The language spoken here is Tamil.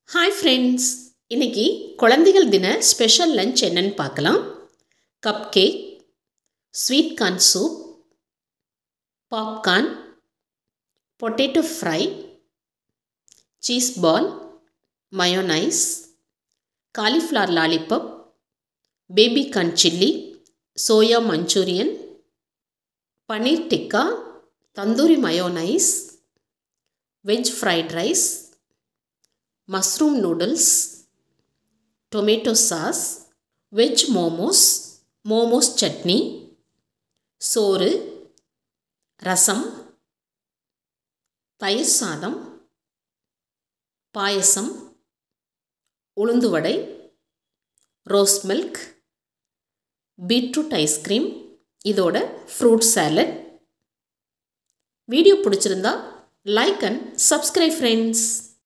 ஹாய் ஃப்ரெண்ட்ஸ் இன்னைக்கு குழந்தைகள் தின ஸ்பெஷல் லஞ்ச் என்னன்னு பார்க்கலாம் cupcake sweet corn soup popcorn potato fry cheese ball mayonnaise cauliflower lollipop baby corn chilli soya Manchurian paneer tikka tandoori mayonnaise veg fried rice mushroom noodles tomato sauce veg momos momos chutney சோறு ரசம் தயிர் சாதம் பாயசம் உளுந்து vada rose milk beetroot ice cream இதோட ஃப்ரூட் சாலட் வீடியோ பிடிச்சிருந்தா லைக் அண்ட் சப்ஸ்கிரைப் ஃப்ரெண்ட்ஸ்